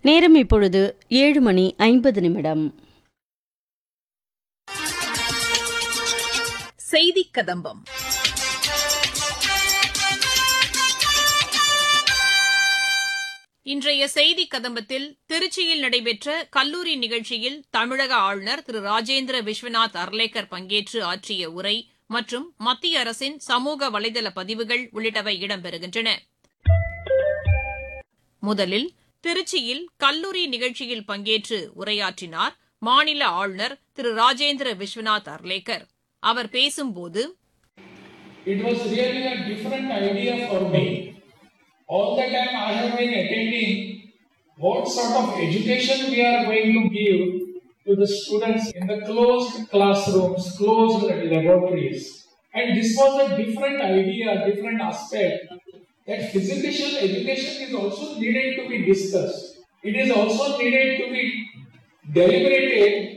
நேரம் இப்பொழுது ஏழு மணி ஐம்பது நிமிடம் செய்தி கதம்பம் இன்றைய செய்தி கதம்பத்தில் திருச்சியில் நடைபெற்ற கல்லூரி நிகழ்ச்சியில் தமிழக ஆளுநர் திரு ராஜேந்திர விஸ்வநாத் அர்லேக்கர் பங்கேற்று ஆற்றிய உரை மற்றும் மத்திய அரசின் சமூக வலைதள பதிவுகள் உள்ளிட்டவை இடம்பெறுகின்றன முதலில் திருச்சியில் கல்லூரி நிகழ்ச்சியில் பங்கேற்று உரையாற்றினார் மாநில ஆளுநர் திரு ராஜேந்திர விஸ்வநாத் அர்லேக்கர் அவர் பேசும்போது It was really a different idea for me. All the time I have been attending what sort of education we are going to give to the students in the closed classrooms, closed laboratories. And this was a different idea, different aspect that physical education is also needed to be discussed. It is also needed to be deliberated